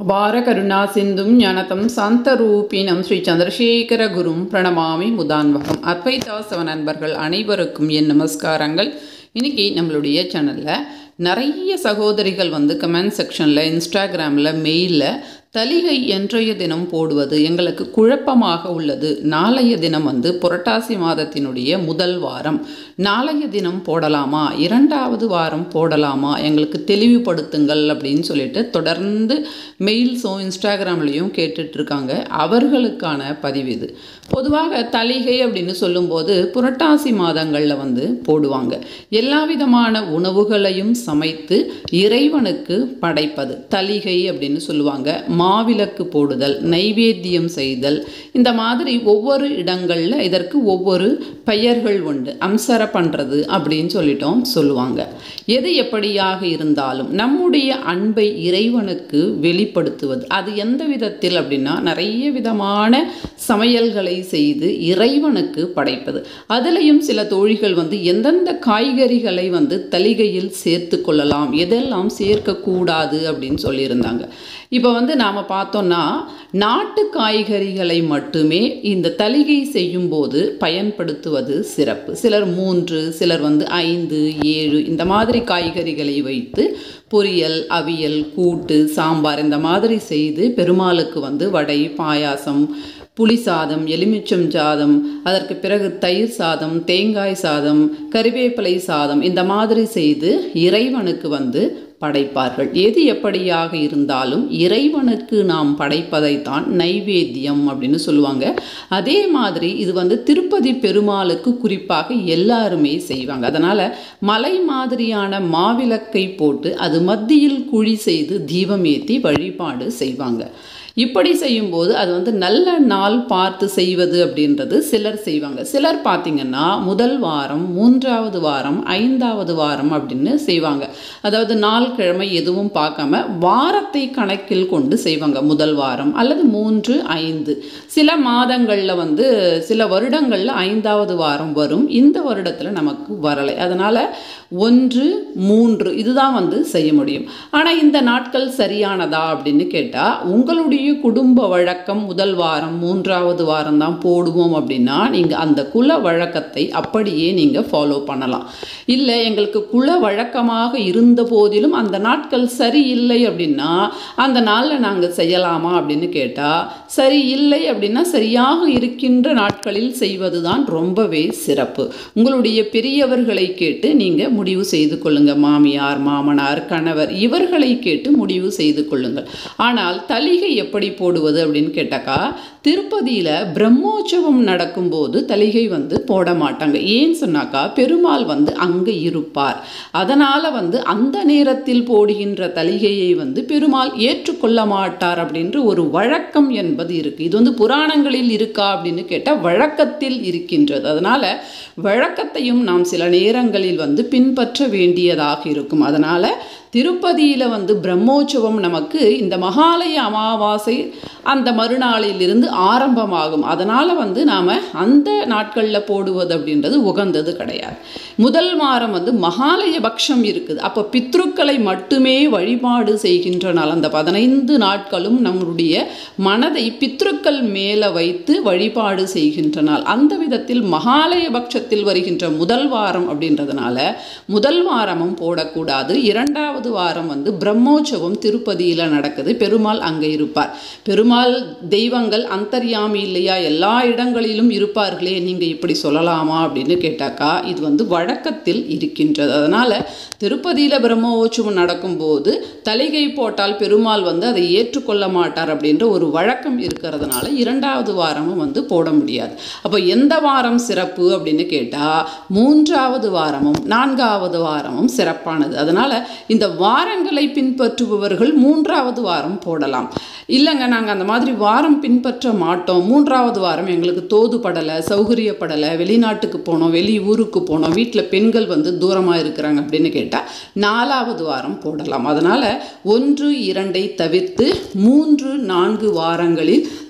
அபார கருணா சிந்தும் ஞானதம் சாந்தரூபினம் ஸ்ரீ சந்திரசேகர குரும் பிரணமாமி முதான்வகம் அத்வைதாசவ நண்பர்கள் அனைவருக்கும் என் நமஸ்காரங்கள் இன்னைக்கு நம்மளுடைய சேனலில் நிறைய சகோதரிகள் வந்து கமெண்ட் செக்ஷனில் இன்ஸ்டாகிராமில் மெயிலில் தலிகை என்றைய தினம் போடுவது எங்களுக்கு குழப்பமாக உள்ளது நாளைய தினம் வந்து புரட்டாசி மாதத்தினுடைய முதல் வாரம் நாளைய தினம் போடலாமா இரண்டாவது வாரம் போடலாமா எங்களுக்கு தெளிவுபடுத்துங்கள் அப்படின்னு சொல்லிட்டு தொடர்ந்து மெயில்ஸும் இன்ஸ்டாகிராம்லேயும் கேட்டுட்ருக்காங்க அவர்களுக்கான பதிவு இது பொதுவாக தலிகை அப்படின்னு சொல்லும்போது புரட்டாசி மாதங்களில் வந்து போடுவாங்க எல்லா விதமான உணவுகளையும் சமைத்து இறைவனுக்கு படைப்பது தலிகை அப்படின்னு சொல்லுவாங்க மாவிளக்கு போடுதல் நைவேத்தியம் செய்தல் இந்த மாதிரி ஒவ்வொரு இடங்களில் இதற்கு ஒவ்வொரு பெயர்கள் உண்டு அம்சர பண்ணுறது அப்படின்னு சொல்லிட்டோம் சொல்லுவாங்க எது எப்படியாக இருந்தாலும் நம்முடைய அன்பை இறைவனுக்கு வெளிப்படுத்துவது அது எந்த விதத்தில் அப்படின்னா நிறைய விதமான சமையல்களை செய்து இறைவனுக்கு படைப்பது அதுலேயும் சில தோழிகள் வந்து எந்தெந்த காய்கறிகளை வந்து தலிகையில் சேர்த்து கொள்ளலாம் எதெல்லாம் சேர்க்கக்கூடாது அப்படின்னு சொல்லியிருந்தாங்க இப்போ வந்து நாம் பார்த்தோன்னா நாட்டு காய்கறிகளை மட்டுமே இந்த தலிகை செய்யும்போது பயன்படுத்துவது சிறப்பு சிலர் மூன்று சிலர் வந்து ஐந்து ஏழு இந்த மாதிரி காய்கறிகளை வைத்து பொரியல் அவியல் கூட்டு சாம்பார் இந்த மாதிரி செய்து பெருமாளுக்கு வந்து வடை பாயாசம் புளி சாதம் எலுமிச்சம் சாதம் அதற்கு பிறகு தயிர் சாதம் தேங்காய் சாதம் கறிவேப்பிலை சாதம் இந்த மாதிரி செய்து இறைவனுக்கு வந்து படைப்பார்கள் எது எப்படியாக இருந்தாலும் இறைவனுக்கு நாம் படைப்பதைத்தான் நைவேத்தியம் அப்படின்னு சொல்லுவாங்க அதே மாதிரி இது வந்து திருப்பதி பெருமாளுக்கு குறிப்பாக எல்லாருமே செய்வாங்க அதனால் மலை மாதிரியான மாவிளக்கை போட்டு அது மத்தியில் குழி செய்து தீபம் ஏற்றி வழிபாடு செய்வாங்க இப்படி செய்யும்போது அது வந்து நல்ல நாள் பார்த்து செய்வது அப்படின்றது சிலர் செய்வாங்க சிலர் பார்த்திங்கன்னா முதல் வாரம் மூன்றாவது வாரம் ஐந்தாவது வாரம் அப்படின்னு செய்வாங்க அதாவது நாள் கிழமை எதுவும் பார்க்காம வாரத்தை கணக்கில் கொண்டு செய்வாங்க முதல் வாரம் அல்லது மூன்று ஐந்து சில மாதங்களில் வந்து சில வருடங்களில் ஐந்தாவது வாரம் வரும் இந்த வருடத்தில் நமக்கு வரலை அதனால் ஒன்று மூன்று இதுதான் வந்து செய்ய முடியும் ஆனால் இந்த நாட்கள் சரியானதா அப்படின்னு கேட்டால் உங்களுடைய குடும்ப வழக்கம் முதல் வாரம் மூன்றாவது வாரம் தான் போடுவோம் அப்படின்னா நீங்கள் அந்த குல வழக்கத்தை அப்படியே நீங்கள் ஃபாலோ பண்ணலாம் இல்லை எங்களுக்கு குல வழக்கமாக இருந்த போதிலும் அந்த நாட்கள் சரியில்லை அப்படின்னா அந்த நாளில் நாங்கள் செய்யலாமா அப்படின்னு கேட்டால் சரி இல்லை அப்படின்னா சரியாக இருக்கின்ற நாட்களில் செய்வது தான் ரொம்பவே சிறப்பு உங்களுடைய பெரியவர்களை கேட்டு நீங்கள் முடிவு செய்து கொள்ளுங்கள் மாமியார் மாமனார் கணவர் இவர்களை கேட்டு முடிவு செய்து கொள்ளுங்கள் ஆனால் தலிகை எப்படி போடுவது அப்படின்னு கேட்டாக்கா திருப்பதியில் பிரம்மோற்சவம் நடக்கும்போது தலிகை வந்து போட மாட்டாங்க ஏன்னு சொன்னாக்கா பெருமாள் வந்து அங்கே இருப்பார் அதனால் வந்து அந்த நேரத்தில் போடுகின்ற தலிகையை வந்து பெருமாள் ஏற்றுக்கொள்ள மாட்டார் அப்படின்ற ஒரு வழக்கம் என்பது இருக்குது இது வந்து புராணங்களில் இருக்கா அப்படின்னு கேட்டால் வழக்கத்தில் இருக்கின்றது அதனால் வழக்கத்தையும் நாம் சில நேரங்களில் வந்து பின்பற்ற வேண்டியதாக இருக்கும் அதனால் திருப்பதியில் வந்து பிரம்மோற்சவம் நமக்கு இந்த மகாலய அமாவாசை அந்த மறுநாளிலிருந்து ஆரம்பமாகும் அதனால் வந்து நாம் அந்த நாட்களில் போடுவது அப்படின்றது உகந்தது கிடையாது முதல் வாரம் வந்து மகாலய பக்ஷம் இருக்குது அப்போ பித்ருக்களை மட்டுமே வழிபாடு செய்கின்ற நாள் அந்த பதினைந்து நாட்களும் நம்முடைய மனதை பித்ருக்கள் மேலே வைத்து வழிபாடு செய்கின்ற நாள் அந்த விதத்தில் மகாலய பட்சத்தில் வருகின்ற முதல் வாரம் அப்படின்றதுனால முதல் வாரமும் போடக்கூடாது இரண்டாவது மூன்றாவது வாரம் வந்து பிரம்மோற்சவம் திருப்பதியில் நடக்குது பெருமாள் அங்கே இருப்பார் பெருமாள் தெய்வங்கள் அந்தர்யாமி இல்லையா எல்லா இடங்களிலும் இருப்பார்களே நீங்கள் இப்படி சொல்லலாமா அப்படின்னு கேட்டாக்கா இது வந்து வழக்கத்தில் இருக்கின்றது அதனால் திருப்பதியில் பிரம்மோற்சவம் நடக்கும்போது தலிகை போட்டால் பெருமாள் வந்து அதை ஏற்றுக்கொள்ள மாட்டார் அப்படின்ற ஒரு வழக்கம் இருக்கிறதுனால இரண்டாவது வாரமும் வந்து போட முடியாது அப்போ எந்த வாரம் சிறப்பு அப்படின்னு கேட்டால் மூன்றாவது வாரமும் நான்காவது வாரமும் சிறப்பானது அதனால் இந்த வாரங்களை பின்பற்றுபவர்கள் மூன்றாவது வாரம் போடலாம் இல்லைங்க நாங்கள் அந்த மாதிரி வாரம் பின்பற்ற மாட்டோம் மூன்றாவது வாரம் எங்களுக்கு தோதுபடலை சௌகரியப்படலை வெளிநாட்டுக்கு போனோம் வெளி ஊருக்கு போனோம் வீட்டில் பெண்கள் வந்து தூரமாக இருக்கிறாங்க அப்படின்னு கேட்டால் நாலாவது வாரம் போடலாம் அதனால் ஒன்று இரண்டை தவிர்த்து மூன்று நான்கு வாரங்களில்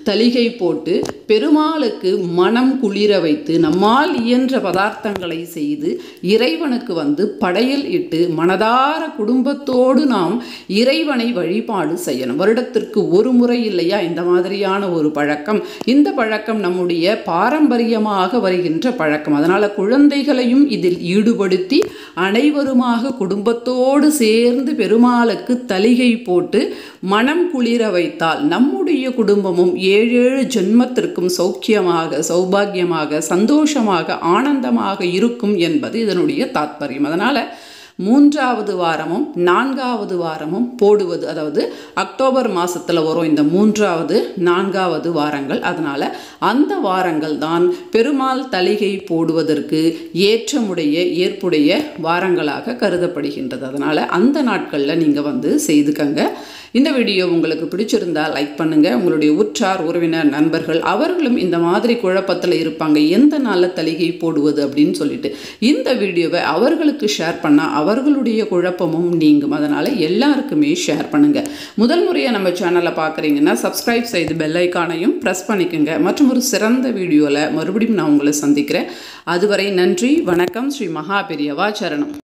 தலிகை போட்டு பெருமாளுக்கு மனம் குளிர வைத்து நம்மால் இயன்ற பதார்த்தங்களை செய்து இறைவனுக்கு வந்து படையல் இட்டு மனதார குடும்பத்தோடு நாம் இறைவனை வழிபாடு செய்யணும் வருடத்திற்கு ஒரு முறை இல்லையா இந்த மாதிரியான ஒரு பழக்கம் இந்த பழக்கம் நம்முடைய பாரம்பரியமாக வருகின்ற பழக்கம் அதனால் குழந்தைகளையும் இதில் ஈடுபடுத்தி அனைவருமாக குடும்பத்தோடு சேர்ந்து பெருமாளுக்கு தலிகை போட்டு மனம் குளிர வைத்தால் நம்முடைய குடும்பமும் ஏழேழு ஜென்மத்திற்கும் சௌக்கியமாக சௌபாகியமாக சந்தோஷமாக ஆனந்தமாக இருக்கும் என்பது இதனுடைய தாத்பரியம் அதனால் மூன்றாவது வாரமும் நான்காவது வாரமும் போடுவது அதாவது அக்டோபர் மாதத்தில் வரும் இந்த மூன்றாவது நான்காவது வாரங்கள் அதனால் அந்த வாரங்கள் தான் பெருமாள் தலிகை போடுவதற்கு ஏற்றமுடைய ஏற்புடைய வாரங்களாக கருதப்படுகின்றது அதனால் அந்த நாட்களில் நீங்கள் வந்து செய்துக்கங்க இந்த வீடியோ உங்களுக்கு பிடிச்சிருந்தா லைக் பண்ணுங்கள் உங்களுடைய உற்றார் உறவினர் நண்பர்கள் அவர்களும் இந்த மாதிரி குழப்பத்தில் இருப்பாங்க எந்த நாளில் தலிகை போடுவது அப்படின்னு சொல்லிட்டு இந்த வீடியோவை அவர்களுக்கு ஷேர் பண்ணால் அவர்களுடைய குழப்பமும் நீங்கும் அதனால் எல்லாருக்குமே ஷேர் பண்ணுங்கள் முதல் முறையாக நம்ம சேனலை பார்க்குறீங்கன்னா சப்ஸ்கிரைப் செய்து பெல் ஐக்கானையும் ப்ரெஸ் பண்ணிக்கோங்க மற்றும் ஒரு சிறந்த வீடியோவில் மறுபடியும் நான் உங்களை சந்திக்கிறேன் அதுவரை நன்றி வணக்கம் ஸ்ரீ மகா பெரியவா சரணம்